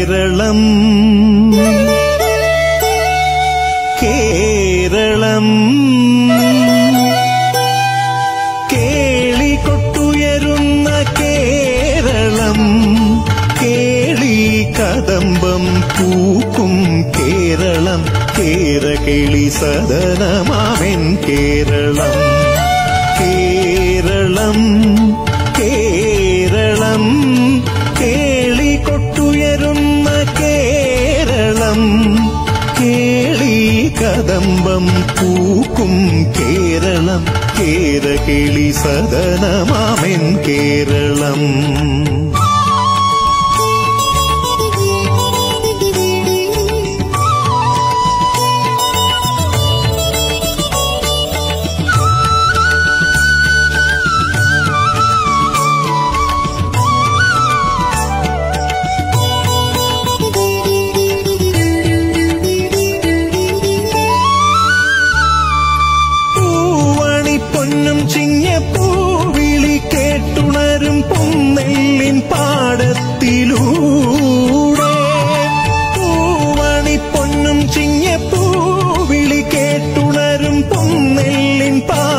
കേരളം കേരളം കേളി കൊട്ടുയരുന്ന കേരളം കേളി കദംബം പൂക്കും കേരളം കേരകിളി സദനമാവൻ കേരളം കേരളം കേരളം കേളി കൊട്ടുയരുന്ന കേരളം കേളി കദംബം പൂക്കും കേരളം കേരകിളി സദനമാമൻ കേരളം പൂവണി പൊന്നും ചിങ്ങ പൂവിളി കേട്ടുണരും പൊന്നെല്ലിൻ പാടത്തിലൂടെ പൂവണി പൊന്നും ചിങ്ങ പൂവിളി കേട്ടുണരും പൊന്നെല്ലിൻ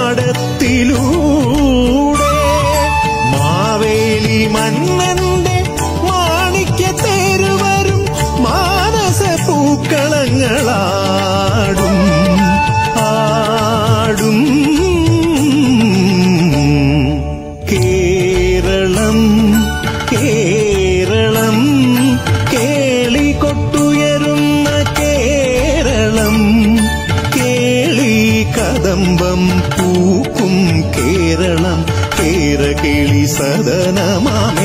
പാടത്തിലൂടെ മാവേലി മന്നന്റെ മാണിക്യ തേരുവരും മാനസ പൂക്കളങ്ങളാടും ആടും കേരളം കേരളം കേളി കൊട്ടുയരുന്ന കേരളം കേളി കദംബം പൂക്കും കേരളം കേരകിളി സദനമാമൻ